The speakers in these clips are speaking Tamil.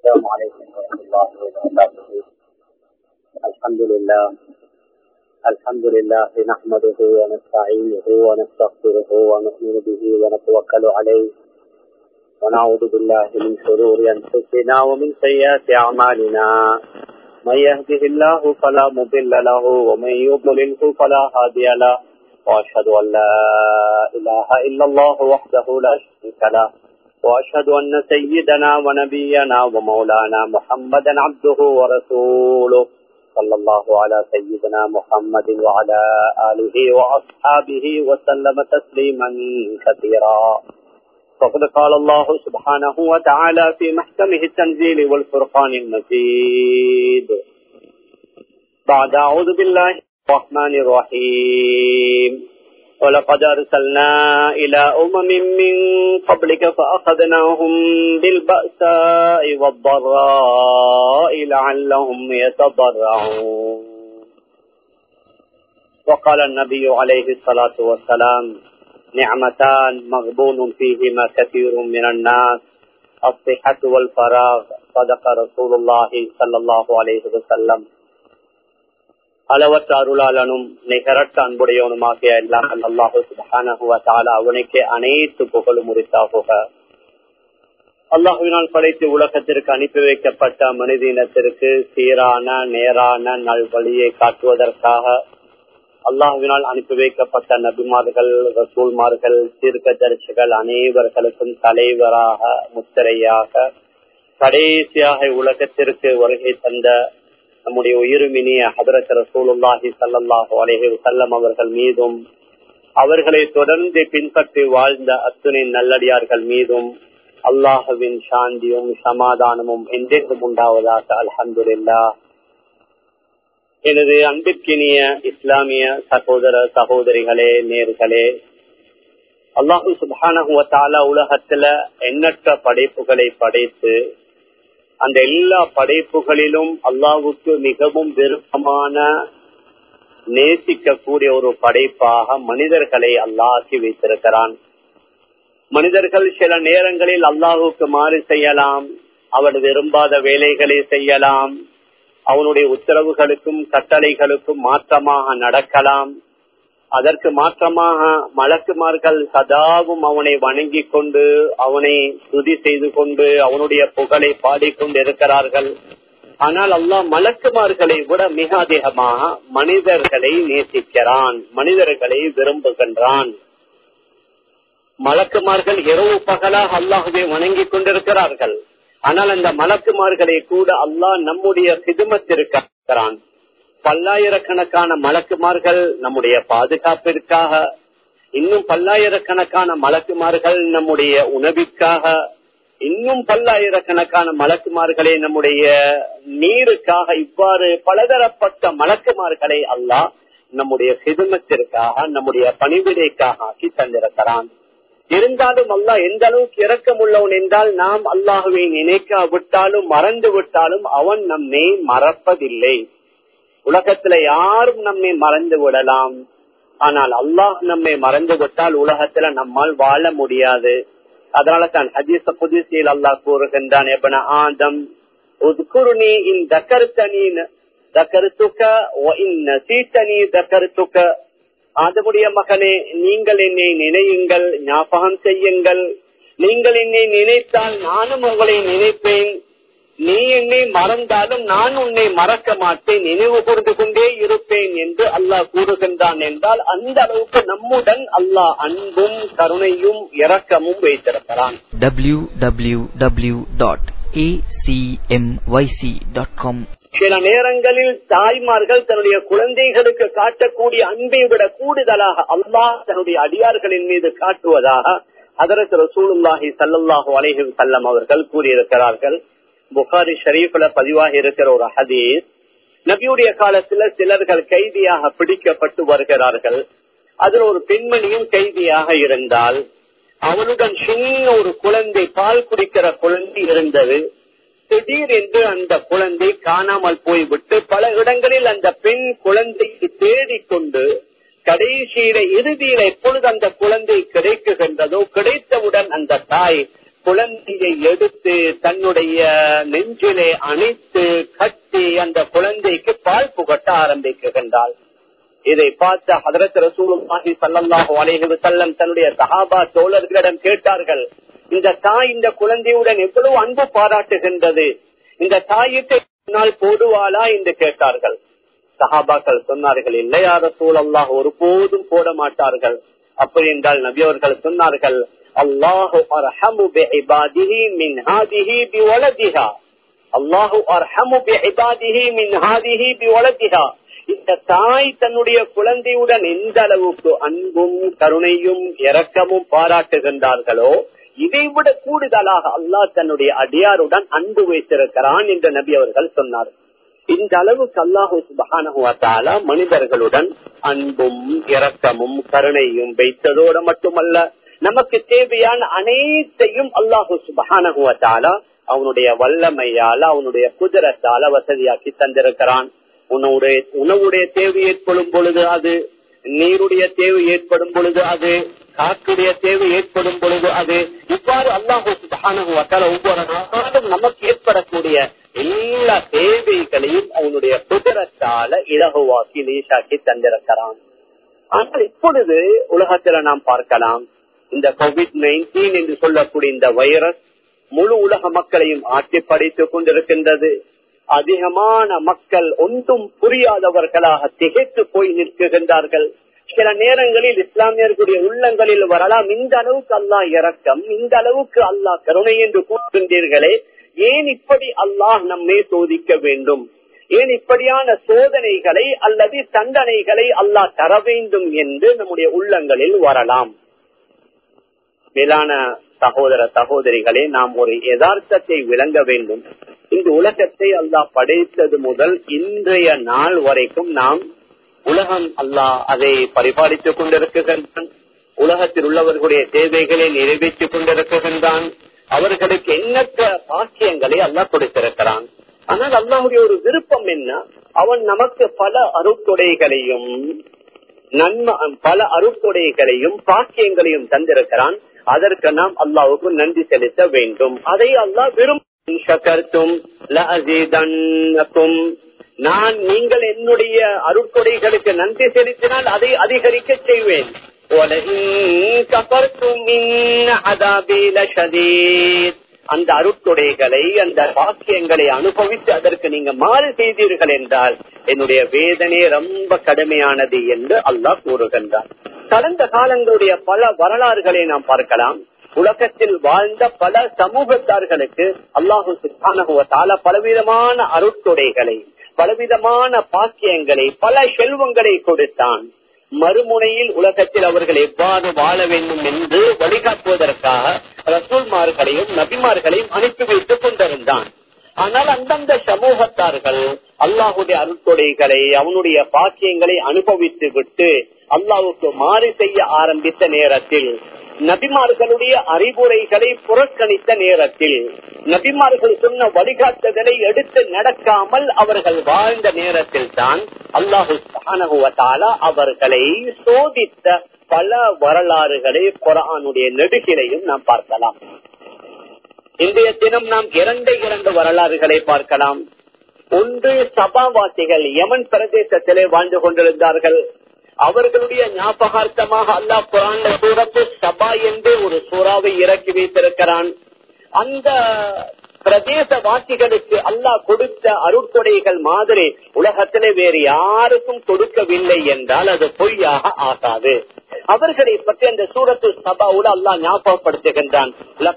السلام عليكم ورحمة الله وبركاته الحمد لله الحمد لله نحمده ونستعينه ونستغفره ونؤمن به ونتوكل عليه ونعوذ بالله من شرور أنفسنا ومن سيئات أعمالنا من يهده الله فلا مضل له ومن يضلله فلا هادي له وأشهد أن لا إله إلا الله وحده لا شريك له وأشهد أن سيدنا ونبينا ومولانا محمدا عبده ورسوله صلى الله على سيدنا محمد وعلى آله وأصحابه وسلم تسليما كثيرا فقد قال الله سبحانه وتعالى في محكمه التنزيل والفرقان المجيد بعد أعوذ بالله الرحمن الرحيم ولقد أرسلنا إلى أمم من قبلك فأخذناهم بالبأساء والضراء لعلهم يتضرعون وقال النبي عليه الصلاة والسلام نعمتان مغبون فيهما كثير من الناس الصحة والفراغ صدق رسول الله صلى الله عليه وسلم அளவற்ற அருளாளனும் நிகரற்ற அன்புடையவனுமாகிய எல்லாம் அல்லாஹு சுபஹானஹுவத்தால அவனுக்கு அனைத்து புகழும் உரித்தாகுக அல்லாஹுவினால் படைத்து உலகத்திற்கு அனுப்பி வைக்கப்பட்ட மனித இனத்திற்கு சீரான நேரான நல்வழியை காட்டுவதற்காக அல்லாஹுவினால் அனுப்பி வைக்கப்பட்ட நபிமார்கள் ரசூல்மார்கள் தீர்க்க தரிசிகள் அனைவர்களுக்கும் தலைவராக முத்திரையாக கடைசியாக உலகத்திற்கு வருகை தந்த நம்முடைய உயிருமினிய ஹதரத் ரசூலுல்லாஹி சல்லாஹூ அலேஹி வல்லம் அவர்கள் மீதும் அவர்களை தொடர்ந்து பின்பற்றி வாழ்ந்த அத்துணை நல்லடியார்கள் மீதும் அல்லாஹுவின் சாந்தியும் சமாதானமும் என்றென்றும் உண்டாவதாக அலமதுல்லா எனது அன்பிற்கினிய இஸ்லாமிய சகோதர சகோதரிகளே நேர்களே அல்லாஹு சுபானகுவத்தால உலகத்துல எண்ணற்ற படைப்புகளை படைத்து அந்த எல்லா படைப்புகளிலும் அல்லாவுக்கு மிகவும் விருப்பமான நேசிக்கக்கூடிய ஒரு படைப்பாக மனிதர்களை அல்லாஹி வைத்திருக்கிறான் மனிதர்கள் சில நேரங்களில் அல்லாஹுக்கு மாறு செய்யலாம் அவர் விரும்பாத வேலைகளை செய்யலாம் அவனுடைய உத்தரவுகளுக்கும் கட்டளைகளுக்கும் மாற்றமாக நடக்கலாம் அதற்கு மாற்றமாக மலக்குமார்கள் சதாவும் அவனை வணங்கி கொண்டு அவனை துதி செய்து கொண்டு அவனுடைய புகழை பாடிக்கொண்டு இருக்கிறார்கள் ஆனால் அல்லாஹ் மலக்குமார்களை விட மிக அதிகமாக மனிதர்களை நேசிக்கிறான் மனிதர்களை விரும்புகின்றான் மலக்குமார்கள் இரவு பகலாக அல்லாஹுவை வணங்கி கொண்டிருக்கிறார்கள் ஆனால் அந்த மலக்குமார்களை கூட அல்லாஹ் நம்முடைய சிதுமத்திருக்கிறான் பல்லாயிரக்கணக்கான மலக்குமார்கள் நம்முடைய பாதுகாப்பிற்காக இன்னும் பல்லாயிரக்கணக்கான மலக்குமார்கள் நம்முடைய உணவிற்காக இன்னும் பல்லாயிரக்கணக்கான மலக்குமார்களை நம்முடைய நீருக்காக இவ்வாறு பலதரப்பட்ட மலக்குமார்களை அல்லாஹ் நம்முடைய சிதுமத்திற்காக நம்முடைய பணிவிடைக்காக ஆக்கி தந்திருக்கிறான் இருந்தாலும் அல்லா எந்த அளவுக்கு இறக்கம் உள்ளவன் என்றால் நாம் அல்லாஹுவை நினைக்காவிட்டாலும் மறந்து விட்டாலும் அவன் நம்மை மறப்பதில்லை உலகத்துல யாரும் நம்மை மறந்து விடலாம் ஆனால் அல்லாஹ் நம்மை மறந்து விட்டால் உலகத்துல நம்மால் வாழ முடியாது அதனால தான் ஹதீச புதிசியில் அல்லாஹ் கூறுகின்றான் எபன ஆதம் உத்குருணி இன் தக்கருத்தனி தக்கருத்துக்க இன் நசீத்தனி தக்கருத்துக்க ஆதமுடைய மகனே நீங்கள் என்னை நினையுங்கள் ஞாபகம் செய்யுங்கள் நீங்கள் என்னை நினைத்தால் நானும் உங்களை நினைப்பேன் நீ என்னை மறந்தாலும் நான் உன்னை மறக்க மாட்டேன் நினைவு கூர்ந்து கொண்டே இருப்பேன் என்று அல்லாஹ் கூறுகின்றான் என்றால் அந்த அளவுக்கு நம்முடன் அல்லாஹ் அன்பும் கருணையும் இரக்கமும் வைத்திருக்கிறான் www.acmyc.com சில நேரங்களில் தாய்மார்கள் தன்னுடைய குழந்தைகளுக்கு காட்டக்கூடிய அன்பை விட கூடுதலாக அல்லாஹ் தன்னுடைய அடியார்களின் மீது காட்டுவதாக அதற்கு ரசூலுல்லாஹி சல்லாஹூ அலைஹி சல்லம் அவர்கள் கூறியிருக்கிறார்கள் புகாரி ஷரீஃப்ல பதிவாக இருக்கிற ஒரு ஹதீஸ் நபியுடைய காலத்துல சிலர்கள் கைதியாக பிடிக்கப்பட்டு வருகிறார்கள் அதில் ஒரு பெண்மணியும் கைதியாக இருந்தால் அவனுடன் சின்ன ஒரு குழந்தை பால் குடிக்கிற குழந்தை இருந்தது திடீரென்று அந்த குழந்தை காணாமல் போய்விட்டு பல இடங்களில் அந்த பெண் குழந்தைக்கு தேடிக்கொண்டு கடைசியில இறுதியில எப்பொழுது அந்த குழந்தை கிடைக்குகின்றதோ கிடைத்தவுடன் அந்த தாய் குழந்தையை எடுத்து தன்னுடைய நெஞ்சிலே அணைத்து கட்டி அந்த குழந்தைக்கு பால் புகட்ட ஆரம்பிக்குகின்றாள் இதை பார்த்த ஹதரத் ரசூலுல்லாஹி ஸல்லல்லாஹு அலைஹி வஸல்லம் தன்னுடைய சஹாபா தோழர்களிடம் கேட்டார்கள் இந்த தாய் இந்த குழந்தையுடன் எவ்வளவு அன்பு பாராட்டுகின்றது இந்த தாய்க்கு நாள் போடுவாளா என்று கேட்டார்கள் சஹாபாக்கள் சொன்னார்கள் இல்லையா ரசூல் அல்லாஹ் ஒருபோதும் போட மாட்டார்கள் அப்படி என்றால் நபி அவர்கள் சொன்னார்கள் அல்லாஹு அர்ஹமு பிஇபாதிஹி மின் ஹாதிஹி பிவலதிஹா அல்லாஹு அர்ஹமு பிஇபாதிஹி மின் ஹாதிஹி பிவலதிஹா இந்த தாய் தன்னுடைய குழந்தையுடன் எந்த அளவுக்கு அன்பும் கருணையும் இரக்கமும் பாராட்டுகின்றார்களோ இதை விட கூடுதலாக அல்லாஹ் தன்னுடைய அடியாருடன் அன்பு வைத்திருக்கிறான் என்று நபி அவர்கள் சொன்னார் இந்த அளவுக்கு அல்லாஹு சுபகான மனிதர்களுடன் அன்பும் இரக்கமும் கருணையும் வைத்ததோடு மட்டுமல்ல நமக்கு தேவையான அனைத்தையும் அல்லாஹு சுபகான அவனுடைய வல்லமையால அவனுடைய குதிரத்தால வசதியாக்கி தந்திருக்கிறான் உணவுடைய உணவுடைய தேவை ஏற்படும் பொழுது அது நீருடைய தேவை ஏற்படும் பொழுது அது காற்றுடைய தேவை ஏற்படும் பொழுது அது இவ்வாறு அல்லாஹு சுபகான ஒவ்வொரு நாளும் நமக்கு ஏற்படக்கூடிய எல்லா தேவைகளையும் அவனுடைய குதிரத்தால இலகுவாக்கி லேசாக்கி தந்திருக்கிறான் ஆனால் இப்பொழுது உலகத்துல நாம் பார்க்கலாம் இந்த கோவிட் நைன்டீன் என்று சொல்லக்கூடிய இந்த வைரஸ் முழு உலக மக்களையும் ஆட்டி படைத்துக் கொண்டிருக்கின்றது அதிகமான மக்கள் ஒன்றும் புரியாதவர்களாக திகைத்து போய் நிற்கின்றார்கள் சில நேரங்களில் இஸ்லாமியர்களுடைய உள்ளங்களில் வரலாம் இந்த அளவுக்கு அல்லாஹ் இறக்கம் இந்த அளவுக்கு அல்லாஹ் கருணை என்று கூறுகின்றீர்களே ஏன் இப்படி அல்லாஹ் நம்மை சோதிக்க வேண்டும் ஏன் இப்படியான சோதனைகளை அல்லது தண்டனைகளை அல்லாஹ் தர வேண்டும் என்று நம்முடைய உள்ளங்களில் வரலாம் மேலான சகோதர சகோதரிகளே நாம் ஒரு யதார்த்தத்தை விளங்க வேண்டும் இந்த உலகத்தை அல்லாஹ் படைத்தது முதல் இன்றைய நாள் வரைக்கும் நாம் உலகம் அல்லாஹ் அதை பரிபாலித்துக் கொண்டிருக்கின்றான் உலகத்தில் உள்ளவர்களுடைய தேவைகளை நிறைவேற்றிக் கொண்டிருக்கின்றான் அவர்களுக்கு எண்ணற்ற பாக்கியங்களை அல்லாஹ் கொடுத்திருக்கிறான் ஆனால் அல்லாஹுடைய ஒரு விருப்பம் என்ன அவன் நமக்கு பல அருட்கொடைகளையும் நன்ம பல அருட்கொடைகளையும் பாக்கியங்களையும் தந்திருக்கிறான் அதற்கு நாம் அல்லாவுக்கு நன்றி செலுத்த வேண்டும் அதை அல்லாஹ் விரும்பும் நான் நீங்கள் என்னுடைய அருட்கொடைகளுக்கு நன்றி செலுத்தினால் அதை அதிகரிக்க செய்வேன் அந்த அருட்கொடைகளை அந்த பாக்கியங்களை அனுபவித்து அதற்கு நீங்க மாறு செய்தீர்கள் என்றால் என்னுடைய வேதனை ரொம்ப கடுமையானது என்று அல்லாஹ் கூறுகின்றார் கடந்த காலங்களுடைய பல வரலாறுகளை நாம் பார்க்கலாம் உலகத்தில் வாழ்ந்த பல சமூகத்தார்களுக்கு அல்லாஹு சுத்தான பலவிதமான அருட்கொடைகளை பலவிதமான பாக்கியங்களை பல செல்வங்களை கொடுத்தான் மறுமுனையில் உலகத்தில் அவர்கள் எவ்வாறு வாழ வேண்டும் என்று வழிகாட்டுவதற்காக ரசூல்மார்களையும் நபிமார்களையும் அனுப்பி வைத்துக் கொண்டிருந்தான் ஆனால் அந்தந்த சமூகத்தார்கள் அல்லாஹுடைய அருட்கொடைகளை அவனுடைய பாக்கியங்களை அனுபவித்து விட்டு அல்லாவுக்கு மாறு செய்ய ஆரம்பித்த நேரத்தில் நபிமார்களுடைய அறிவுரைகளை புறக்கணித்த நேரத்தில் நபிமார்கள் சொன்ன வழிகாட்டுதலை எடுத்து நடக்காமல் அவர்கள் வாழ்ந்த நேரத்தில் தான் அல்லாஹு அவர்களை சோதித்த பல வரலாறுகளை குரானுடைய நெடுகிலையும் நாம் பார்க்கலாம் இன்றைய தினம் நாம் இரண்டு இரண்டு வரலாறுகளை பார்க்கலாம் ஒன்று சபாவாசிகள் யமன் பிரதேசத்திலே வாழ்ந்து கொண்டிருந்தார்கள் அவர்களுடைய ஞாபகார்த்தமாக அல்லாஹ் குரான் சூரத்து சபா என்று ஒரு சூறாவை இறக்கி வைத்திருக்கிறான் அந்த பிரதேச வாசிகளுக்கு அல்லாஹ் கொடுத்த அருட்கொடைகள் மாதிரி உலகத்திலே வேறு யாருக்கும் கொடுக்கவில்லை என்றால் அது பொய்யாக ஆகாது அவர்களை பற்றி அந்த சூரத்து சபாவோடு அல்லாஹ் ஞாபகப்படுத்துகின்றான்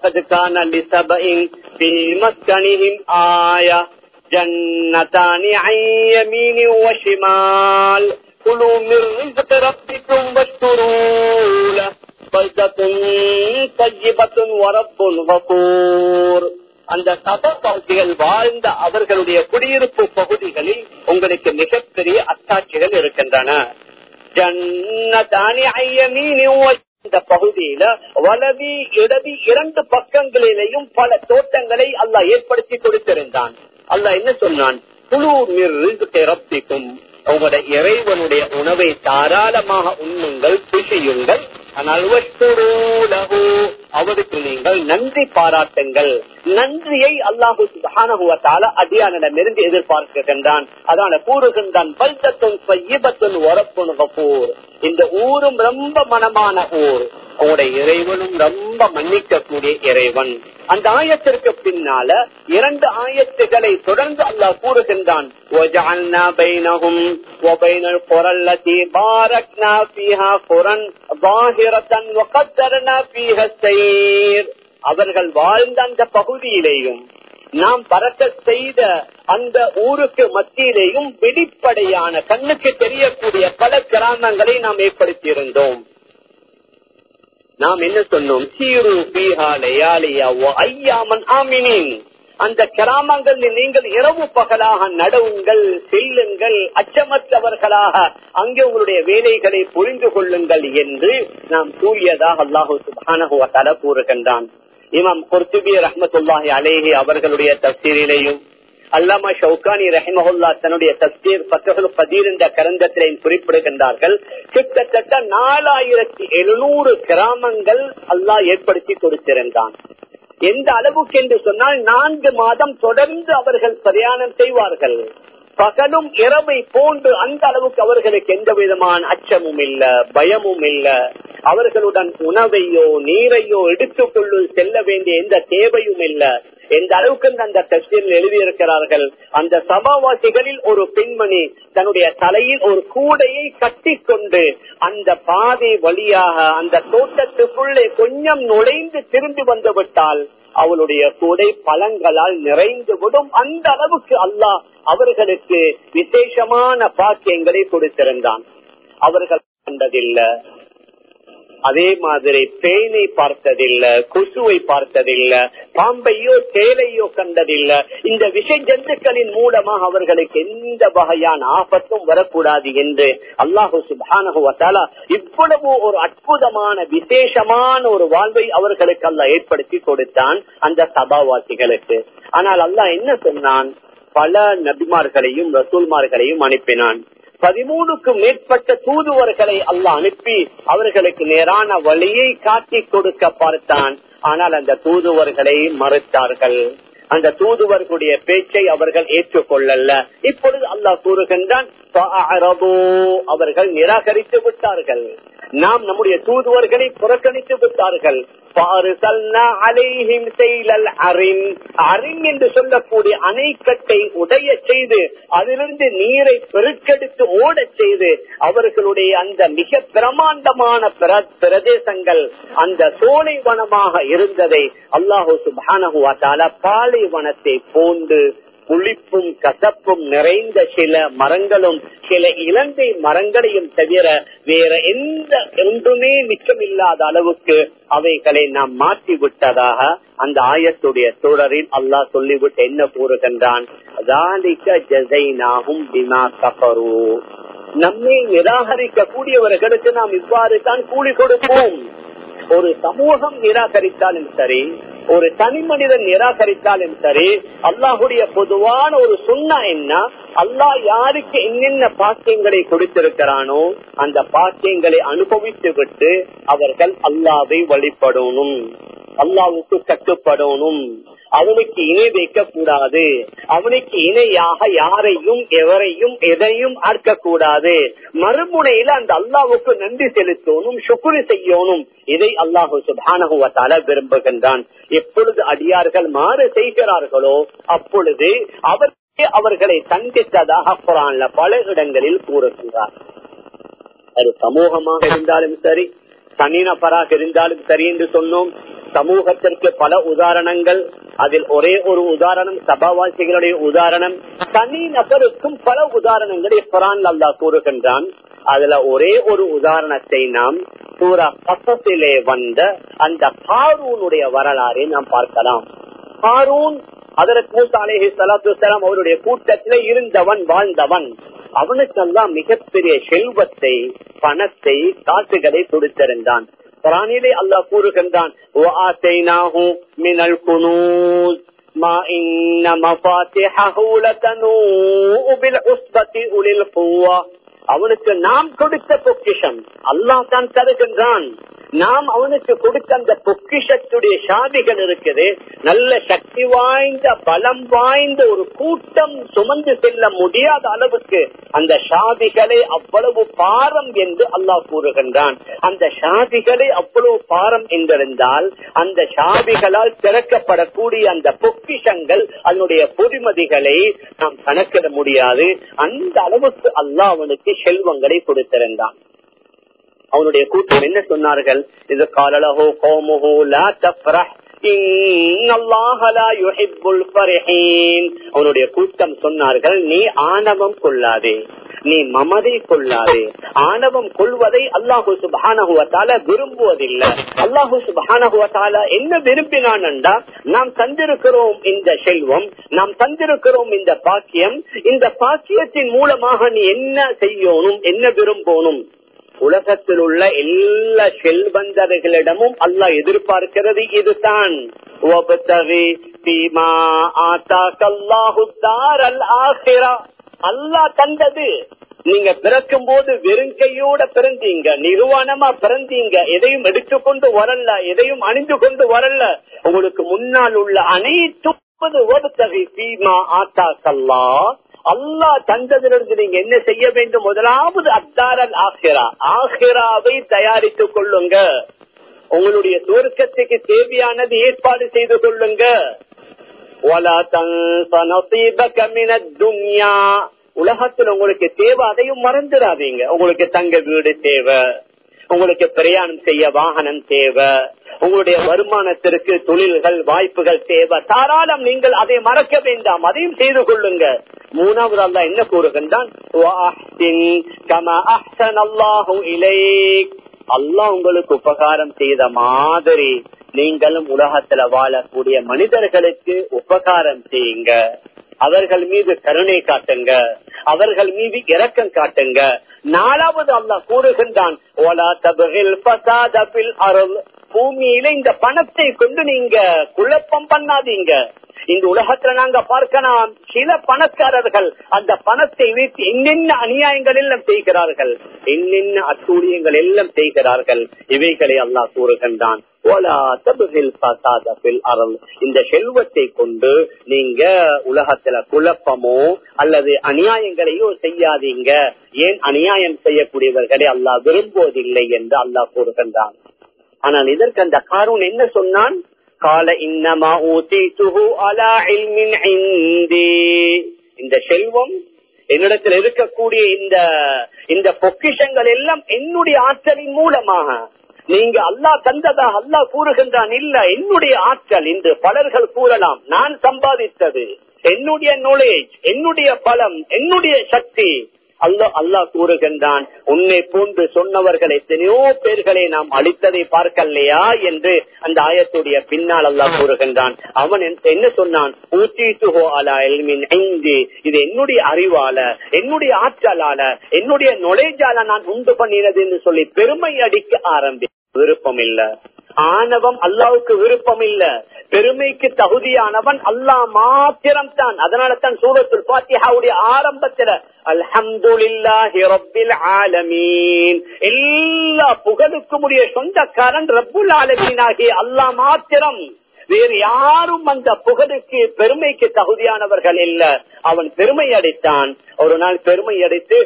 ஆயா ஜன்னதானி ஐயமீனி வஷிமால் كلوا من رزق ربكم واشكروا له بلدة طيبة ورب غفور அந்த சபவாசிகள் வாழ்ந்த அவர்களுடைய குடியிருப்பு பகுதிகளில் உங்களுக்கு மிகப்பெரிய அத்தாட்சிகள் இருக்கின்றன ஜன்னதானி ஐயமீனி இந்த பகுதியில வலதி இடதி இரண்டு பக்கங்களிலேயும் பல தோட்டங்களை அல்லாஹ் ஏற்படுத்தி கொடுத்திருந்தான் அல்லாஹ் என்ன சொன்னான் குழு ரப்பிக்கும் உங்களுடைய இறைவனுடைய உணவை தாராளமாக உண்ணுங்கள் புஷியுங்கள் ஆனால் அவருக்கு நீங்கள் நன்றி பாராட்டுங்கள் நன்றியை அல்லாஹு சுபானுவத்தால அடியானிடமிருந்து எதிர்பார்க்கின்றான் அதனால கூறுகின்றான் பல்தத்தும் பையபத்தும் உரப்புன் கபூர் இந்த ஊரும் ரொம்ப மனமான ஊர் உங்களுடைய இறைவனும் ரொம்ப மன்னிக்கக்கூடிய இறைவன் அந்த ஆயத்திற்கு பின்னால இரண்டு ஆயத்துகளை தொடர்ந்து அல்லாஹ் கூறுகின்றான் அவர்கள் வாழ்ந்த அந்த பகுதியிலேயும் நாம் பறக்க செய்த அந்த ஊருக்கு மத்தியிலேயும் வெளிப்படையான கண்ணுக்கு தெரியக்கூடிய பல கிராமங்களை நாம் ஏற்படுத்தி இருந்தோம் நாம் என்ன சொன்னோம் சீரு பீஹாலையாலியா ஐயாமன் ஆமினின் அந்த கிராமங்களில் நீங்கள் இரவு பகலாக நடவுங்கள் செல்லுங்கள் அச்சமற்றவர்களாக அங்கே உங்களுடைய வேலைகளை புரிந்து கொள்ளுங்கள் என்று நாம் கூறியதாக அல்லாஹு சுபானகுவத்தால கூறுகின்றான் இமாம் குர்துபி ரஹமத்துல்லாஹி அலேஹி அவர்களுடைய தப்சீரிலேயும் அல்லாமா ஷவுகானி ரஹிமஹுல்லா தன்னுடைய தப்சீர் பத்தகுல் கதீர் என்ற கரந்தத்திலே குறிப்பிடுகின்றார்கள் கிட்டத்தட்ட நாலாயிரத்தி எழுநூறு கிராமங்கள் அல்லாஹ் ஏற்படுத்தி கொடுத்திருந்தான் எந்த அளவுக்கு என்று சொன்னால் நான்கு மாதம் தொடர்ந்து அவர்கள் பிரயாணம் செய்வார்கள் பகலும் இரவை போன்று அந்த அளவுக்கு அவர்களுக்கு எந்த விதமான அச்சமும் இல்ல பயமும் இல்ல அவர்களுடன் உணவையோ நீரையோ எடுத்துக்கொண்டு செல்ல வேண்டிய எந்த தேவையும் இல்ல எந்த அளவுக்கு அந்த தஸ்தியில் எழுதியிருக்கிறார்கள் அந்த சபாவாசிகளில் ஒரு பெண்மணி தன்னுடைய தலையில் ஒரு கூடையை கட்டி கொண்டு அந்த பாதை வழியாக அந்த தோட்டத்துக்குள்ளே கொஞ்சம் நுழைந்து திரும்பி வந்து விட்டால் அவளுடைய கூடை பழங்களால் நிறைந்து விடும் அந்த அளவுக்கு அல்லாஹ் அவர்களுக்கு விசேஷமான பாக்கியங்களை கொடுத்திருந்தான் அவர்கள் கண்டதில்லை அதே மாதிரி பேனை பார்த்ததில்லை கொசுவை பார்த்ததில்லை பாம்பையோ தேலையோ கண்டதில்லை இந்த விஷ ஜந்துக்களின் மூலமாக அவர்களுக்கு எந்த வகையான ஆபத்தும் வரக்கூடாது என்று அல்லாஹு சுபானகுவத்தாலா இவ்வளவு ஒரு அற்புதமான விசேஷமான ஒரு வாழ்வை அவர்களுக்கு அல்ல ஏற்படுத்தி கொடுத்தான் அந்த சபாவாசிகளுக்கு ஆனால் அல்லாஹ் என்ன சொன்னான் பல நபிமார்களையும் ரசூல்மார்களையும் அனுப்பினான் பதிமூணுக்கும் மேற்பட்ட தூதுவர்களை அல்ல அனுப்பி அவர்களுக்கு நேரான வழியை காட்டி கொடுக்க பார்த்தான் ஆனால் அந்த தூதுவர்களை மறுத்தார்கள் அந்த தூதுவர்களுடைய பேச்சை அவர்கள் ஏற்றுக்கொள்ளல இப்பொழுது அல்லாஹ் கூறுகின்றான் அவர்கள் நிராகரித்து விட்டார்கள் நாம் நம்முடைய தூதுவர்களை புறக்கணித்து விட்டார்கள் என்று சொல்லக்கூடிய அணைக்கட்டை உடைய செய்து அதிலிருந்து நீரை பெருக்கெடுத்து ஓடச் செய்து அவர்களுடைய அந்த மிக பிரமாண்டமான பிரதேசங்கள் அந்த சோலை வனமாக இருந்ததை அல்லாஹூ சுபானகுவாத்தால பாலைவனத்தை போன்று புளிப்பும் கசப்பும் நிறைந்த சில மரங்களும் சில இலங்கை மரங்களையும் தவிர வேற எந்த ஒன்றுமே மிச்சமில்லாத அளவுக்கு அவைகளை நாம் மாற்றி விட்டதாக அந்த ஆயத்துடைய சூழலில் அல்லாஹ் சொல்லிவிட்டு என்ன கூறுகின்றான் நம்மை நிராகரிக்க கூடியவர்களுக்கு நாம் இவ்வாறு தான் கூலி கொடுப்போம் ஒரு சமூகம் நிராகரித்தாலும் சரி ஒரு தனி மனிதன் நிராகரித்தாலும் சரி அல்லாஹுடைய பொதுவான ஒரு சுண்ணா என்ன அல்லாஹ் யாருக்கு என்னென்ன பாக்கியங்களை கொடுத்திருக்கிறானோ அந்த பாக்கியங்களை அனுபவித்து விட்டு அவர்கள் அல்லாவை வழிபடணும் அல்லாவுக்கு கட்டுப்படணும் அவனுக்கு இணை வைக்க கூடாது அவனுக்கு இணையாக யாரையும் எவரையும் எதையும் ஆர்க்க கூடாது மறுமுனையில அந்த அல்லாவுக்கு நன்றி செலுத்தணும் சுக்குரு செய்யணும் இதை அல்லாஹு சுபானகுவத்தால விரும்புகின்றான் எப்பொழுது அடியார்கள் மாறு செய்கிறார்களோ அப்பொழுது அவர்களே அவர்களை தண்டித்ததாக குரான்ல பல இடங்களில் கூறுகின்றார் அது சமூகமாக இருந்தாலும் சரி தனிநபராக இருந்தாலும் சரி என்று சொன்னோம் சமூகத்திற்கு பல உதாரணங்கள் அதில் ஒரே ஒரு உதாரணம் சபாவாசிகளுடைய உதாரணம் தனி நபருக்கும் பல உதாரணங்களை குரான் அல்லா கூறுகின்றான் அதுல ஒரே ஒரு உதாரணத்தை நாம் சூரா பசத்திலே வந்த அந்த ஹாரூனுடைய வரலாறை நாம் பார்க்கலாம் ஹாரூன் அதற்கு மூசா அலேஹி சலாத்து வலாம் அவருடைய கூட்டத்திலே இருந்தவன் வாழ்ந்தவன் அவனுக்கெல்லாம் மிகப்பெரிய செல்வத்தை பணத்தை காசுகளை கொடுத்திருந்தான் குரானிலே அல்லாஹ் கூறுகின்றான் ما إن مفاتحه لتنوء بالعصبة أولي القوة அவனுக்கு நாம் கொடுத்த பொக்கிஷம் அல்லாஹ் தான் தருகின்றான் நாம் அவனுக்கு கொடுத்த அந்த பொக்கிஷத்துடைய சாதிகள் இருக்குது நல்ல சக்தி வாய்ந்த பலம் வாய்ந்த ஒரு கூட்டம் சுமந்து செல்ல முடியாத அளவுக்கு அந்த சாதிகளை அவ்வளவு பாரம் என்று அல்லாஹ் கூறுகின்றான் அந்த சாதிகளை அவ்வளவு பாரம் என்றிருந்தால் அந்த சாதிகளால் திறக்கப்படக்கூடிய அந்த பொக்கிஷங்கள் அதனுடைய பொறிமதிகளை நாம் கணக்கிட முடியாது அந்த அளவுக்கு அல்லாஹ் அவனுக்கு செல்வங்களை கொடுத்திருந்தான் அவனுடைய கூட்டம் என்ன சொன்னார்கள் இது காலலஹோ கோமுஹோ லா தஃப்ரஹ் அவனுடைய கூட்டம் சொன்னார்கள் நீ ஆணவம் கொள்ளாதே நீ மமதை கொள்ளாதே ஆணவம் கொள்வதை அல்லாஹு சுபானகுவத்தால விரும்புவதில்லை அல்லாஹு சுபானகுவத்தால என்ன விரும்பினான் என்றா நாம் தந்திருக்கிறோம் இந்த செல்வம் நாம் தந்திருக்கிறோம் இந்த பாக்கியம் இந்த பாக்கியத்தின் மூலமாக நீ என்ன செய்யணும் என்ன விரும்பணும் உலகத்தில் உள்ள எல்லா செல்வந்தர்களிடமும் அல்லாஹ் எதிர்பார்க்கிறது இதுதான் அல்லாஹ் தந்தது நீங்க பிறக்கும் போது வெறுங்கையோட பிறந்தீங்க நிர்வாணமா பிறந்தீங்க எதையும் எடுத்துக்கொண்டு வரல எதையும் அணிந்து கொண்டு வரல உங்களுக்கு முன்னால் உள்ள அனைத்தும் அல்லா தந்ததிலிருந்து நீங்க என்ன செய்ய வேண்டும் முதலாவது அத்தாரல் ஆசிரா ஆசிராவை தயாரித்துக் கொள்ளுங்க உங்களுடைய துவர்க்கத்துக்கு தேவையானது ஏற்பாடு செய்து கொள்ளுங்க உலகத்தில் உங்களுக்கு தேவை அதையும் மறந்துடாதீங்க உங்களுக்கு தங்க வீடு தேவை உங்களுக்கு பிரயாணம் செய்ய வாகனம் தேவை உங்களுடைய வருமானத்திற்கு தொழில்கள் வாய்ப்புகள் தேவை தாராளம் நீங்கள் அதை மறக்க வேண்டாம் அதையும் செய்து கொள்ளுங்க மூணாவது அல்லா என்ன கூறுகின்றான் அல்லாஹ் உங்களுக்கு உபகாரம் செய்த மாதிரி நீங்களும் உலகத்துல வாழக்கூடிய மனிதர்களுக்கு உபகாரம் செய்யுங்க அவர்கள் மீது கருணை காட்டுங்க அவர்கள் மீது இரக்கம் காட்டுங்க நாலாவது அல்லாஹ் கூறுகின்றான் பூமியில இந்த பணத்தை கொண்டு நீங்க குழப்பம் பண்ணாதீங்க இந்த உலகத்துல நாங்க பார்க்கலாம் சில பணக்காரர்கள் அந்த பணத்தை வைத்து என்னென்ன அநியாயங்கள் எல்லாம் செய்கிறார்கள் என்னென்ன அத்தூழியங்கள் எல்லாம் செய்கிறார்கள் இவைகளை அல்லாஹ் கூறுகின்றான் இந்த செல்வத்தை கொண்டு நீங்க உலகத்துல குழப்பமோ அல்லது அநியாயங்களையோ செய்யாதீங்க ஏன் அநியாயம் செய்யக்கூடியவர்களை அல்லாஹ் விரும்புவதில்லை என்று அல்லாஹ் கூறுகின்றான் ஆனால் இதற்கு அந்த காரூன் என்ன சொன்னான் கால இன்னமா ஊத்திட்டுஹு அலா இல்மின் இந்தி இந்த செல்வம் என்னிடத்தில் இருக்கக்கூடிய இந்த இந்த பொக்கிஷங்கள் எல்லாம் என்னுடைய ஆற்றலின் மூலமாக நீங்க அல்லாஹ் தந்ததா அல்லாஹ் கூறுகின்றான் இல்ல என்னுடைய ஆற்றல் இன்று பலர்கள் கூறலாம் நான் சம்பாதித்தது என்னுடைய நாலேஜ் என்னுடைய பலம் என்னுடைய சக்தி அல்லா அல்லாஹ் கூறுகின்றான் உன்னை போன்று சொன்னவர்கள் எத்தனையோ பேர்களை நாம் அழித்ததை பார்க்கலையா என்று அந்த ஆயத்துடைய பின்னால் அல்லாஹ் கூறுகின்றான் அவன் என்ன சொன்னான் இது என்னுடைய அறிவால என்னுடைய ஆற்றலால என்னுடைய நுழைஜால நான் உண்டு பண்ணினது என்று சொல்லி பெருமை அடிக்க ஆரம்பி விருப்பம் இல்ல ஆணவம் அல்லாவுக்கு விருப்பம் இல்ல பெருமைக்கு தகுதியானவன் அல்லாஹ் மாத்திரம் தான் அதனால தான் சூரத்துல் பாத்தியாவுடைய ஆரம்பத்துல அல்ஹம்துலில்லாஹி ரப்பில் ஆலமீன் எல்லா புகழுக்கும் உடைய சொந்தக்காரன் ரப்புல் ஆலமீன் ஆகிய அல்லாஹ் மாத்திரம் வேறு யாரும் அந்த புகழுக்கு பெருமைக்கு தகுதியானவர்கள் இல்ல அவன் பெருமை அடித்தான் ஒரு நாள் பெருமை அடித்து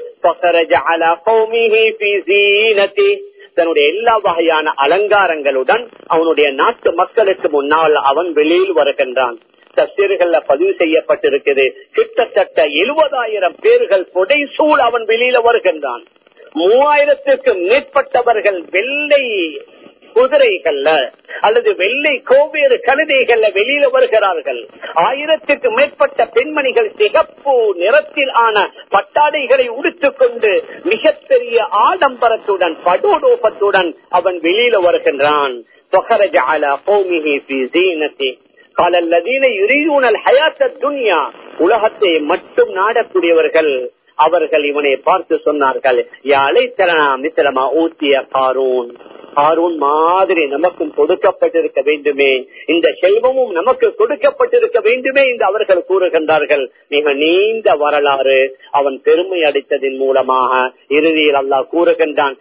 தன்னுடைய எல்லா வகையான அலங்காரங்களுடன் அவனுடைய நாட்டு மக்களுக்கு முன்னால் அவன் வெளியில் வருகின்றான் தஸ்தீர்கள்ல பதிவு செய்யப்பட்டிருக்குது கிட்டத்தட்ட எழுபதாயிரம் பேர்கள் புடைசூழ் அவன் வெளியில வருகின்றான் மூவாயிரத்திற்கு மேற்பட்டவர்கள் வெள்ளை குதிரைகள்ல அல்லது வெள்ளை கோவேறு கழுதைகள்ல வெளியில வருகிறார்கள் ஆயிரத்துக்கு மேற்பட்ட பெண்மணிகள் சிகப்பு நிறத்தில் ஆன பட்டாடைகளை உடுத்துக் கொண்டு மிகப்பெரிய ஆடம்பரத்துடன் படோடோபத்துடன் அவன் வெளியில வருகின்றான் உலகத்தை மட்டும் நாடக்கூடியவர்கள் அவர்கள் இவனை பார்த்து சொன்னார்கள் யாழை தலனா மித்திரமா ஊத்திய காரூன் ஹாரூன் மாதிரி நமக்கும் கொடுக்கப்பட்டிருக்க வேண்டுமே இந்த செல்வமும் நமக்கு கொடுக்கப்பட்டிருக்க வேண்டுமே என்று அவர்கள் கூறுகின்றார்கள் மிக நீண்ட வரலாறு அவன் பெருமை அடித்ததின் மூலமாக இறுதியில் அல்லாஹ் கூறுகின்றான்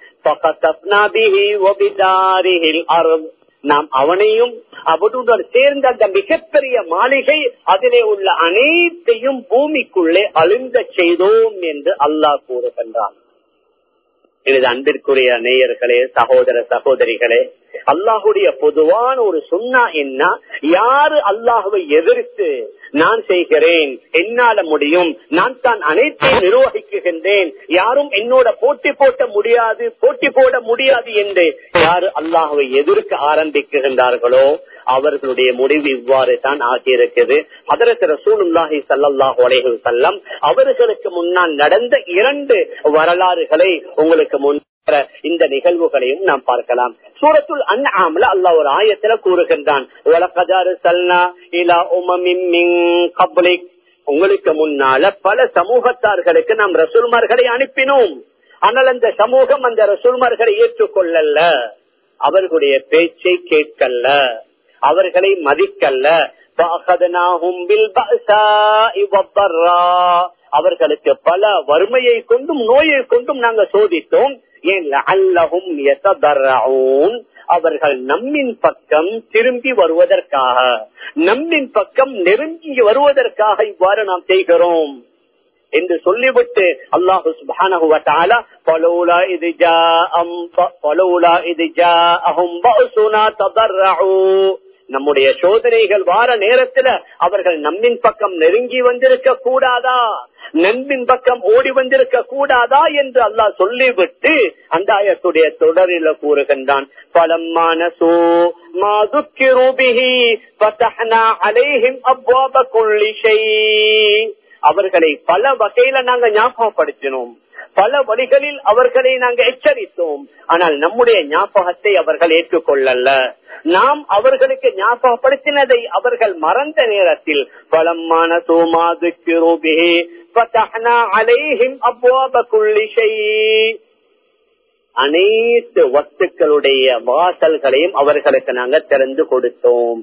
நாம் அவனையும் அவனுடன் சேர்ந்த அந்த மிகப்பெரிய மாளிகை அதிலே உள்ள அனைத்தையும் பூமிக்குள்ளே அழுந்த செய்தோம் என்று அல்லாஹ் கூறுகின்றான் எனது அன்பிற்குரிய நேயர்களே சகோதர சகோதரிகளே அல்லாஹுடைய பொதுவான ஒரு சுண்ணா என்ன யாரு அல்லாஹுவை எதிர்த்து நான் செய்கிறேன் என்னால முடியும் நான் தான் அனைத்தையும் நிர்வகிக்குகின்றேன் யாரும் என்னோட போட்டி போட்ட முடியாது போட்டி போட முடியாது என்று யாரு அல்லாஹுவை எதிர்க்க ஆரம்பிக்குகின்றார்களோ அவர்களுடைய முடிவு இவ்வாறு தான் ஆகியிருக்கிறது அதற்கு ரசூலுல்லாஹி சல்லாஹூ அலைஹி செல்லம் அவர்களுக்கு முன்னால் நடந்த இரண்டு வரலாறுகளை உங்களுக்கு முன் இந்த நிகழ்வுகளையும் நாம் பார்க்கலாம் சூரத்துல் அன்ஆம்ல அல்லாஹ் ஒரு ஆயத்துல கூறுகின்றான் உங்களுக்கு முன்னால பல சமூகத்தார்களுக்கு நாம் ரசூல்மார்களை அனுப்பினோம் ஆனால் அந்த சமூகம் அந்த ரசூல்மார்களை ஏற்றுக்கொள்ளல அவர்களுடைய பேச்சை கேட்கல அவர்களை மதிக்கல்ல அவர்களுக்கு பல வறுமையை கொண்டும் நோயை கொண்டும் நாங்க சோதித்தோம் ஏன் அல்லவும் அவர்கள் நம்மின் பக்கம் திரும்பி வருவதற்காக நம்மின் பக்கம் நெருங்கி வருவதற்காக இவ்வாறு நாம் செய்கிறோம் என்று சொல்லிவிட்டு அல்லாஹு சுபான பலோலா இது பலோலா இது நம்முடைய சோதனைகள் வார நேரத்துல அவர்கள் நம்மின் பக்கம் நெருங்கி வந்திருக்க கூடாதா நண்பின் பக்கம் ஓடி வந்திருக்க கூடாதா என்று அல்லாஹ் சொல்லிவிட்டு அந்த ஆயத்துடைய தொடரில் கூறுகின்றான் பலமான சோ அலைஹிம் அப்வாப கொள்ளிஷை அவர்களை பல வகையில நாங்க ஞாபகப்படுத்தினோம் பல வழிகளில் அவர்களை நாங்க எச்சரித்தோம் ஆனால் நம்முடைய ஞாபகத்தை அவர்கள் ஏற்றுக்கொள்ளல நாம் அவர்களுக்கு ஞாபகப்படுத்தினதை அவர்கள் மறந்த நேரத்தில் பலமான சோமாதுக்கு அனைத்து வஸ்துக்களுடைய வாசல்களையும் அவர்களுக்கு நாங்க திறந்து கொடுத்தோம்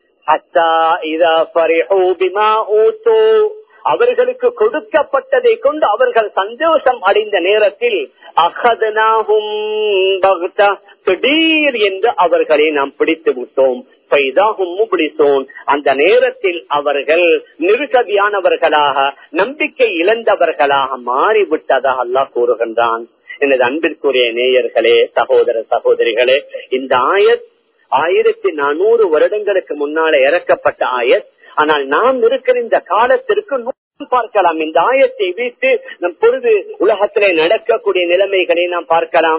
அவர்களுக்கு கொடுக்கப்பட்டதை கொண்டு அவர்கள் சந்தோஷம் அடைந்த நேரத்தில் அகதனாகும் திடீர் என்று அவர்களை நாம் பிடித்து விட்டோம் அந்த நேரத்தில் அவர்கள் நிருகதியானவர்களாக நம்பிக்கை இழந்தவர்களாக மாறிவிட்டதாக அல்லாஹ் கூறுகின்றான் எனது அன்பிற்குரிய நேயர்களே சகோதர சகோதரிகளே இந்த ஆயத் ஆயிரத்தி நானூறு வருடங்களுக்கு முன்னால இறக்கப்பட்ட ஆயத் ஆனால் நாம் இருக்கிற இந்த காலத்திற்கு பார்க்கலாம் இந்த ஆயத்தை வைத்து நம் பொழுது உலகத்திலே நடக்கக்கூடிய நிலைமைகளை நாம் பார்க்கலாம்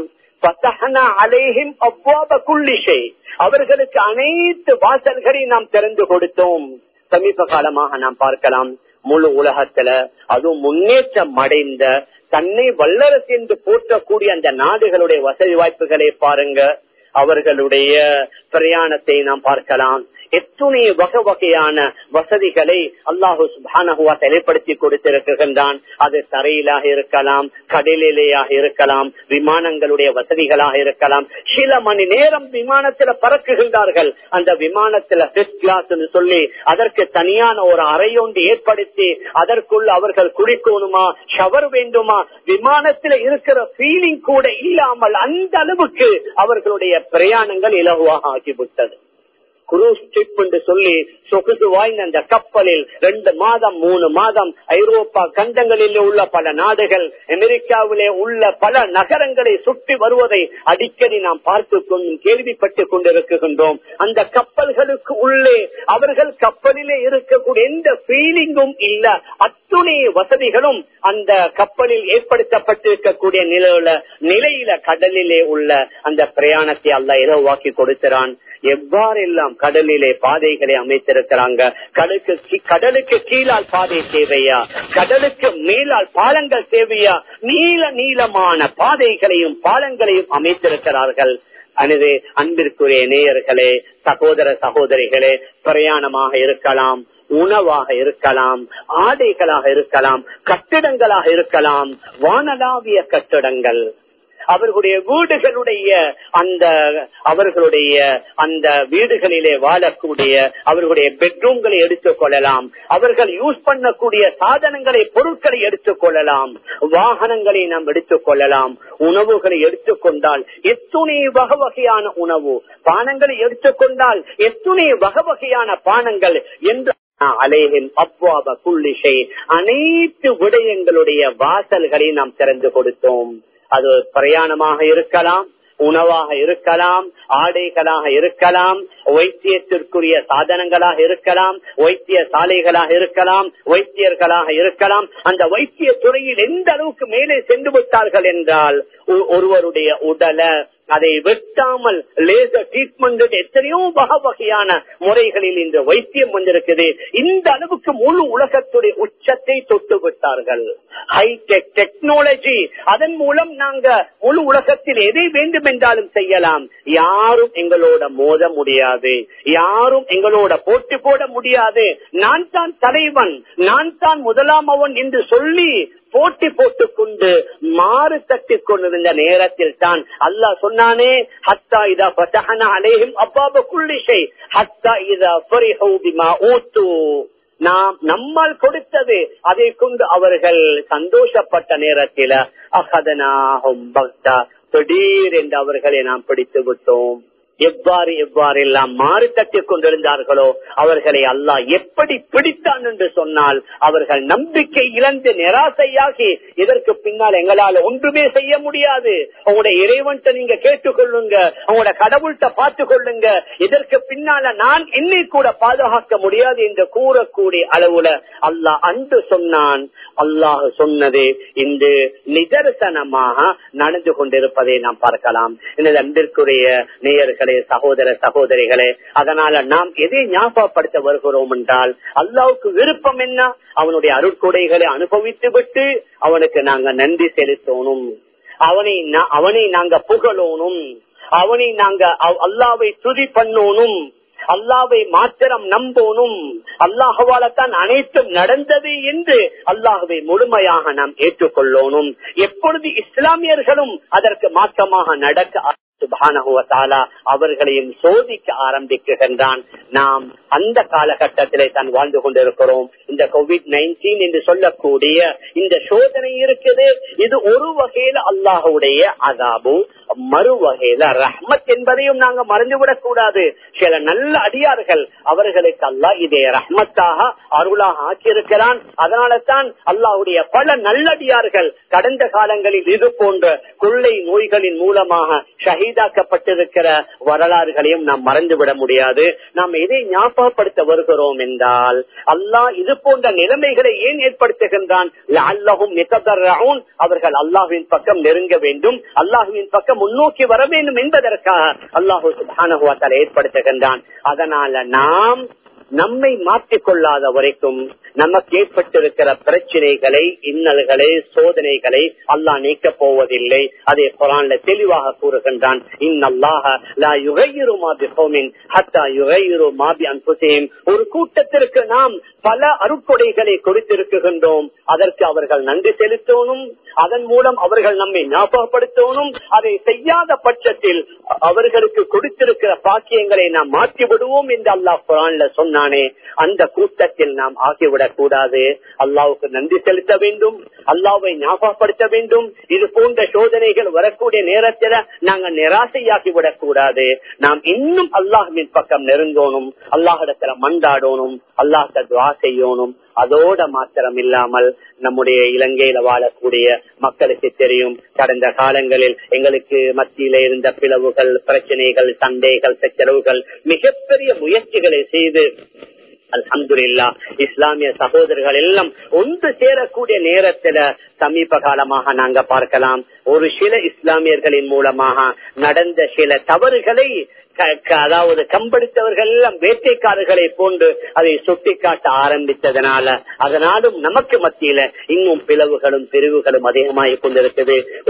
அலேஹிம் அவ்வாப குள்ளிஷை அவர்களுக்கு அனைத்து வாசல்களையும் நாம் திறந்து கொடுத்தோம் சமீப காலமாக நாம் பார்க்கலாம் முழு உலகத்துல அதுவும் முன்னேற்றம் அடைந்த தன்னை வல்லரசு என்று போற்றக்கூடிய அந்த நாடுகளுடைய வசதி வாய்ப்புகளை பாருங்க அவர்களுடைய பிரயாணத்தை நாம் பார்க்கலாம் எத்துணை வகை வகையான வசதிகளை அல்லாஹு சுபானகுவா செயல்படுத்தி கொடுத்திருக்கின்றான் அது தரையிலாக இருக்கலாம் கடலிலேயாக இருக்கலாம் விமானங்களுடைய வசதிகளாக இருக்கலாம் சில மணி நேரம் விமானத்துல பறக்குகின்றார்கள் அந்த விமானத்துல ஃபர்ஸ்ட் கிளாஸ் சொல்லி அதற்கு தனியான ஒரு அறையொன்று ஏற்படுத்தி அதற்குள் அவர்கள் குளிக்கணுமா ஷவர் வேண்டுமா விமானத்துல இருக்கிற ஃபீலிங் கூட இல்லாமல் அந்த அளவுக்கு அவர்களுடைய பிரயாணங்கள் இலகுவாக ஆகிவிட்டது குரூஸ் ட்ரிப் என்று சொல்லி சொகுசு வாய்ந்த அந்த கப்பலில் ரெண்டு மாதம் மூணு மாதம் ஐரோப்பா கண்டங்களில் உள்ள பல நாடுகள் அமெரிக்காவிலே உள்ள பல நகரங்களை சுற்றி வருவதை அடிக்கடி நாம் பார்த்து கொண்டும் கேள்விப்பட்டுக் கொண்டிருக்கின்றோம் அந்த கப்பல்களுக்கு உள்ளே அவர்கள் கப்பலிலே இருக்கக்கூடிய எந்த ஃபீலிங்கும் இல்ல அத்துணை வசதிகளும் அந்த கப்பலில் ஏற்படுத்தப்பட்டிருக்கக்கூடிய நிலையில நிலையில கடலிலே உள்ள அந்த பிரயாணத்தை அல்ல இரவாக்கி கொடுக்கிறான் எவ்வாறெல்லாம் கடலிலே பாதைகளை அமைத்திருக்கிறாங்க கடலுக்கு கடலுக்கு கீழால் பாதை தேவையா கடலுக்கு மேலால் பாலங்கள் தேவையா நீள நீளமான பாதைகளையும் பாலங்களையும் அமைத்திருக்கிறார்கள் அனது அன்பிற்குரிய நேயர்களே சகோதர சகோதரிகளே பிரயாணமாக இருக்கலாம் உணவாக இருக்கலாம் ஆடைகளாக இருக்கலாம் கட்டிடங்களாக இருக்கலாம் வானலாவிய கட்டிடங்கள் அவர்களுடைய வீடுகளுடைய அந்த அவர்களுடைய அந்த வீடுகளிலே வாழக்கூடிய அவர்களுடைய பெட்ரூம்களை எடுத்துக் கொள்ளலாம் அவர்கள் யூஸ் பண்ணக்கூடிய சாதனங்களை பொருட்களை எடுத்துக் கொள்ளலாம் வாகனங்களை நாம் எடுத்துக் கொள்ளலாம் உணவுகளை எடுத்துக்கொண்டால் எத்துணை வகை வகையான உணவு பானங்களை எடுத்துக்கொண்டால் எத்துணை வகை வகையான பானங்கள் என்று அலேஹிம் அப்வாப புள்ளிஷை அனைத்து விடயங்களுடைய வாசல்களை நாம் திறந்து கொடுத்தோம் அது பிரயாணமாக இருக்கலாம் உணவாக இருக்கலாம் ஆடைகளாக இருக்கலாம் வைத்தியத்திற்குரிய சாதனங்களாக இருக்கலாம் வைத்திய சாலைகளாக இருக்கலாம் வைத்தியர்களாக இருக்கலாம் அந்த வைத்திய துறையில் எந்த அளவுக்கு மேலே சென்று விட்டார்கள் என்றால் ஒருவருடைய உடலை அதை வெட்டாமல் லேசர் ட்ரீட்மெண்ட் எத்தனையோ வகை வகையான முறைகளில் இந்த வைத்தியம் வந்திருக்குது இந்த அளவுக்கு முழு உலகத்துடைய உச்சத்தை தொட்டு விட்டார்கள் ஹைடெக் டெக்னாலஜி அதன் மூலம் நாங்க முழு உலகத்தில் எதை வேண்டும் என்றாலும் செய்யலாம் யாரும் எங்களோட மோத முடியாது யாரும் எங்களோட போட்டி போட முடியாது நான் தான் தலைவன் நான் தான் முதலாம் அவன் என்று சொல்லி போட்டி போட்டுக் கொண்டு மாறு தட்டி கொண்டிருந்த நேரத்தில் தான் அல்லாஹ் சொன்னானே ஹத்தா இதா பத்தகன அலேஹிம் அப்பாப குள்ளிஷை ஹத்தா இதா பிமா ஊத்து நாம் நம்மால் கொடுத்தது அதை கொண்டு அவர்கள் சந்தோஷப்பட்ட நேரத்தில் அகதனாகும் பக்தா திடீர் என்று அவர்களை நாம் பிடித்து விட்டோம் எவ்வாறு எவ்வாறு எல்லாம் மாறு தட்டிக் கொண்டிருந்தார்களோ அவர்களை அல்லாஹ் எப்படி பிடித்தான் என்று சொன்னால் அவர்கள் நம்பிக்கை இழந்து நிராசையாகி இதற்கு பின்னால் எங்களால் ஒன்றுமே செய்ய முடியாது உங்களுடைய இறைவன்ட்ட நீங்க கேட்டுக்கொள்ளுங்க உங்களோட கடவுள்கிட்ட பார்த்து கொள்ளுங்க இதற்கு பின்னால நான் என்னை கூட பாதுகாக்க முடியாது என்று கூறக்கூடிய அளவுல அல்லாஹ் அன்று சொன்னான் அல்லாஹ் சொன்னது இன்று நிதர்சனமாக நடந்து கொண்டிருப்பதை நாம் பார்க்கலாம் இந்த அன்பிற்குரிய நேயர்களே சகோதர சகோதரிகளே அதனால நாம் எதை ஞாபகப்படுத்த வருகிறோம் என்றால் அல்லாவுக்கு விருப்பம் என்ன அவனுடைய அருட்கொடைகளை அனுபவித்து விட்டு அவனுக்கு நாங்க நன்றி செலுத்தணும் அவனை அவனை நாங்க புகழணும் அவனை நாங்க அல்லாவை துதி பண்ணணும் அல்லாவை மாத்திரம் நம்போனும் அல்லாஹுவால தான் அனைத்தும் நடந்தது என்று அல்லாஹுவை முழுமையாக நாம் ஏற்றுக்கொள்ளணும் எப்பொழுது இஸ்லாமியர்களும் அதற்கு மாற்றமாக நடக்க அவர்களையும் சோதிக்க ஆரம்பிக்கின்றான் நாம் அந்த காலகட்டத்திலே தான் வாழ்ந்து கொண்டிருக்கிறோம் இந்த கோவிட் நைன்டீன் என்று சொல்லக்கூடிய இந்த சோதனை இருக்குது இது ஒரு வகையில அல்லாஹுடைய அதாபு மறு வகையில ரஹ்மத் என்பதையும் நாங்க மறந்துவிடக் கூடாது சில நல்ல அடியார்கள் அவர்களுக்கு அல்லாஹ் இதை ரஹ்மத்தாக அருளாக ஆக்கியிருக்கிறான் அதனால தான் அல்லாஹுடைய பல நல்லடியார்கள் கடந்த காலங்களில் இது போன்ற கொள்ளை நோய்களின் மூலமாக ஷஹீதாக்கப்பட்டிருக்கிற வரலாறுகளையும் நாம் மறந்துவிட முடியாது நாம் எதை ஞாபகப்படுத்த வருகிறோம் என்றால் அல்லாஹ் இது போன்ற நிலைமைகளை ஏன் ஏற்படுத்துகின்றான் அல்லாஹும் அவர்கள் அல்லாஹுவின் பக்கம் நெருங்க வேண்டும் அல்லாஹுவின் பக்கம் முன்னோக்கி வர வேண்டும் என்பதற்காக அல்லாஹு சுபானுவாத்தால் ஏற்படுத்துகின்றான் அதனால நாம் நம்மை மாற்றிக் கொள்ளாத வரைக்கும் நமக்கு ஏற்பட்டிருக்கிற பிரச்சனைகளை இன்னல்களை சோதனைகளை அல்லாஹ் நீக்க போவதில்லை அதே குரான்ல தெளிவாக கூறுகின்றான் ஒரு கூட்டத்திற்கு நாம் பல அருட்கொடைகளை கொடுத்திருக்கின்றோம் அதற்கு அவர்கள் நன்றி செலுத்தணும் அதன் மூலம் அவர்கள் நம்மை ஞாபகப்படுத்தணும் அதை செய்யாத பட்சத்தில் அவர்களுக்கு கொடுத்திருக்கிற பாக்கியங்களை நாம் மாற்றி விடுவோம் என்று அல்லாஹ் குரான்ல சொன்னானே அந்த கூட்டத்தில் நாம் ஆகிவிடக் கூடாது அல்லாவுக்கு நன்றி செலுத்த வேண்டும் அல்லாவை ஞாபகப்படுத்த வேண்டும் இது போன்ற சோதனைகள் வரக்கூடிய நேரத்தில் நாங்கள் நிராசையாகி விடக் கூடாது நாம் இன்னும் அல்லாஹின் பக்கம் நெருங்கணும் அல்லாஹிடத்துல மண்டாடணும் அல்லாஹ துவா செய்யணும் அதோட மாத்திரம் இல்லாமல் நம்முடைய இலங்கையில வாழக்கூடிய மக்களுக்கு தெரியும் கடந்த காலங்களில் எங்களுக்கு மத்தியில இருந்த பிளவுகள் பிரச்சனைகள் சண்டைகள் சச்சரவுகள் மிகப்பெரிய முயற்சிகளை செய்து அல்ஹம்துல்லா இஸ்லாமிய சகோதரர்கள் எல்லாம் ஒன்று சேரக்கூடிய நேரத்துல சமீப காலமாக நாங்க பார்க்கலாம் ஒரு சில இஸ்லாமியர்களின் மூலமாக நடந்த சில தவறுகளை அதாவது கம்பெடுத்தவர்கள் எல்லாம் வேட்டைக்காரர்களை போன்று அதை சுட்டிக்காட்ட ஆரம்பித்ததனால அதனாலும் நமக்கு மத்தியில இன்னும் பிளவுகளும் பிரிவுகளும் அதிகமாகிக் கொண்டிருக்குது ஒரு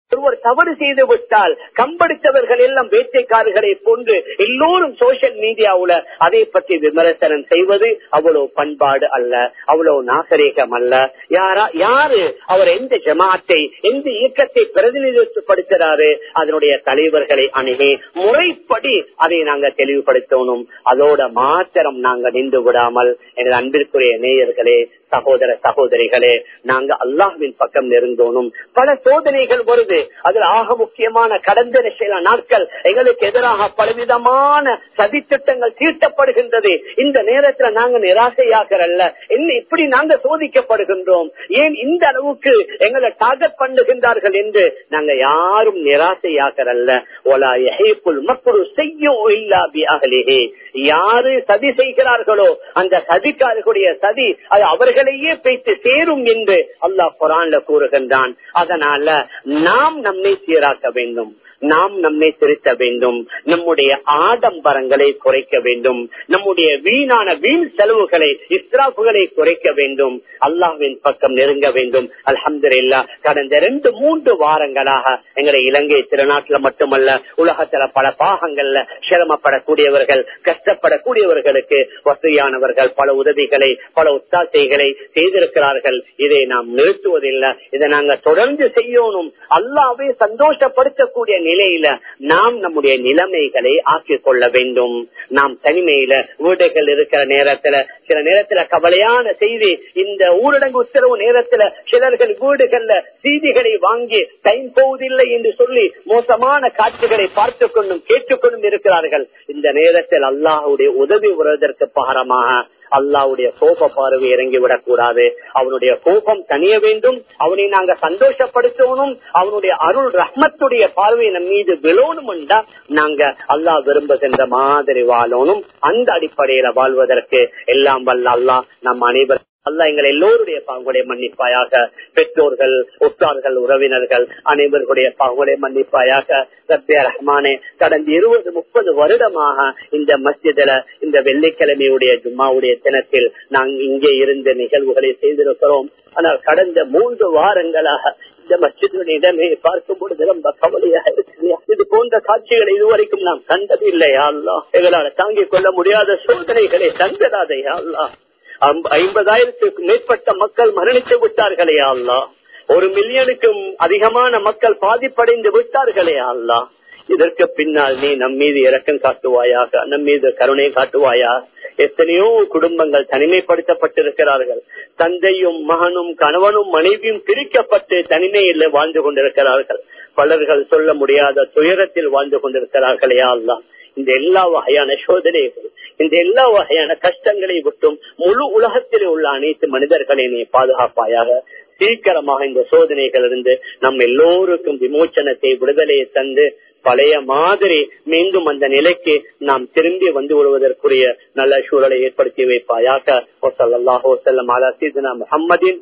ஒருவர் தவறு செய்து விட்டால் கம்படித்தவர்கள் எல்லாம் வேட்டைக்காரர்களை போன்று எல்லோரும் சோசியல் மீடியாவுல அதை பற்றி விமர்சனம் செய்வது அவ்வளவு பண்பாடு அல்ல அவ்வளவு நாகரீகம் அல்ல யாரா யாரு அவர் எந்த ஜமாத்தை எந்த இயக்கத்தை பிரதிநிதித்துவப்படுத்துறாரு அதனுடைய தலைவர்களை அணுகி முறைப்படி அதை நாங்க தெளிவுபடுத்தணும் அதோட மாத்திரம் நாங்க நின்று விடாமல் எனது அன்பிற்குரிய நேயர்களே சகோதர சகோதரிகளே நாங்க அல்லாஹ்வின் பக்கம் நெருங்கணும் பல சோதனைகள் வருது அதுல ஆக முக்கியமான கடந்த சில நாட்கள் எங்களுக்கு எதிராக பலவிதமான சதித்திட்டங்கள் தீட்டப்படுகின்றது இந்த நேரத்துல நாங்க நிராசையாகிறல்ல என்ன இப்படி நாங்க சோதிக்கப்படுகின்றோம் ஏன் இந்த அளவுக்கு எங்களை டார்கெட் பண்ணுகின்றார்கள் என்று நாங்க யாரும் நிராசையாகிறல்ல ஒலா எஹேப்புல் மக்கள் செய்யும் இல்லாபி அகலிகே யாரு சதி செய்கிறார்களோ அந்த சதிக்காரர்களுடைய சதி அது அவர்களையே பேச்சு சேரும் என்று அல்லாஹ் குரான்ல கூறுகின்றான் அதனால நாம் நம்மை சீராக்க வேண்டும் நாம் நம்மை திருத்த வேண்டும் நம்முடைய ஆடம்பரங்களை குறைக்க வேண்டும் நம்முடைய வீணான வீண் செலவுகளை இஸ்ராப்புகளை குறைக்க வேண்டும் அல்லாஹ்வின் பக்கம் நெருங்க வேண்டும் அல்ஹம்துலில்லா கடந்த ரெண்டு மூன்று வாரங்களாக எங்களை இலங்கை திருநாட்டுல மட்டுமல்ல உலகத்துல பல பாகங்கள்ல சிரமப்படக்கூடியவர்கள் கஷ்டப்படக்கூடியவர்களுக்கு வசதியானவர்கள் பல உதவிகளை பல உத்தாசைகளை செய்திருக்கிறார்கள் இதை நாம் நிறுத்துவதில்லை இதை நாங்க தொடர்ந்து செய்யணும் அல்லாவே சந்தோஷப்படுத்தக்கூடிய நிலையில நாம் நம்முடைய நிலைமைகளை ஆக்கிக் கொள்ள வேண்டும் நாம் தனிமையில வீடுகள் இருக்கிற நேரத்துல சில நேரத்துல கவலையான செய்தி இந்த ஊரடங்கு உத்தரவு நேரத்துல சிலர்கள் வீடுகள்ல செய்திகளை வாங்கி டைம் போவதில்லை என்று சொல்லி மோசமான காட்சிகளை பார்த்து கொண்டும் கேட்டுக்கொண்டும் இருக்கிறார்கள் இந்த நேரத்தில் அல்லாஹுடைய உதவி வருவதற்கு பாரமாக அல்லாவுடைய கோப பார்வை இறங்கி விடக்கூடாது அவனுடைய கோபம் தனிய வேண்டும் அவனை நாங்க சந்தோஷப்படுத்தணும் அவனுடைய அருள் ரஹ்மத்துடைய பார்வை நம் மீது விழணும் என்றா நாங்க அல்லாஹ் விரும்புகின்ற மாதிரி வாழணும் அந்த அடிப்படையில வாழ்வதற்கு எல்லாம் வல்ல அல்லாஹ் நம் அனைவரும் அல்ல எங்கள் எல்லோருடைய பாங்குடைய மன்னிப்பாயாக பெற்றோர்கள் உற்றார்கள் உறவினர்கள் அனைவருடைய பாங்குடைய மன்னிப்பாயாக ரப்பிய ரஹ்மானே கடந்த இருபது முப்பது வருடமாக இந்த மஸ்ஜிதில இந்த வெள்ளிக்கிழமையுடைய ஜும்மாவுடைய தினத்தில் நாங்கள் இங்கே இருந்த நிகழ்வுகளை செய்திருக்கிறோம் ஆனால் கடந்த மூன்று வாரங்களாக இந்த மஸ்ஜிதுடைய இடமே பார்க்கும் பொழுது ரொம்ப கவலையாக இருக்கு இது போன்ற காட்சிகளை இதுவரைக்கும் நாம் கண்டது இல்லையா அல்லா எங்களால் தாங்கிக் கொள்ள முடியாத சோதனைகளை தந்ததாதையா அல்லா ஐம்பதாயிரத்துக்கு மேற்பட்ட மக்கள் மரணித்து விட்டார்களே அல்லா ஒரு மில்லியனுக்கும் அதிகமான மக்கள் பாதிப்படைந்து விட்டார்களே அல்லா இதற்கு பின்னால் நீ நம் மீது இரக்கம் காட்டுவாயாக நம் மீது கருணை காட்டுவாயா எத்தனையோ குடும்பங்கள் தனிமைப்படுத்தப்பட்டிருக்கிறார்கள் தந்தையும் மகனும் கணவனும் மனைவியும் பிரிக்கப்பட்டு தனிமையில் வாழ்ந்து கொண்டிருக்கிறார்கள் பலர்கள் சொல்ல முடியாத துயரத்தில் வாழ்ந்து கொண்டிருக்கிறார்களே அல்லா இந்த எல்லா வகையான சோதனைகள் இந்த எல்லா வகையான கஷ்டங்களை விட்டும் முழு உலகத்தில் உள்ள அனைத்து மனிதர்களை நீ பாதுகாப்பாயாக சீக்கிரமாக இந்த சோதனைகள் இருந்து நம் எல்லோருக்கும் விமோச்சனத்தை விடுதலையை தந்து பழைய மாதிரி மீண்டும் அந்த நிலைக்கு நாம் திரும்பி வந்து விடுவதற்குரிய நல்ல சூழலை ஏற்படுத்தி வைப்பாயாக வசல்லாஹோ செல்லம் அலா சீதனா முஹம்மதின்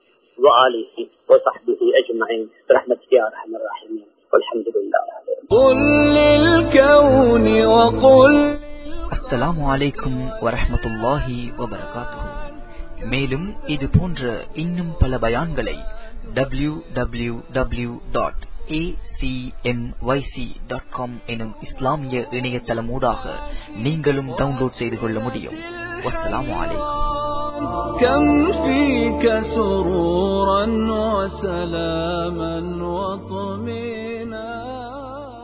وآله وصحبه أجمعين برحمتك يا أرحم الراحمين والحمد لله قل للكون وقل அஸ்ஸலாமு அலைக்கும் வரஹ்மத்துல்லாஹி வபரகாத்துஹு மேலும் இது போன்ற இன்னும் பல பயான்களை W W W dot dot com எனும் இஸ்லாமிய இணையதளமூடாக நீங்களும் டவுன்லோட் செய்து கொள்ள முடியும் வஸ்ஸலாமு அலைக்கும் كم فيك سرورا وسلاما وطمئنا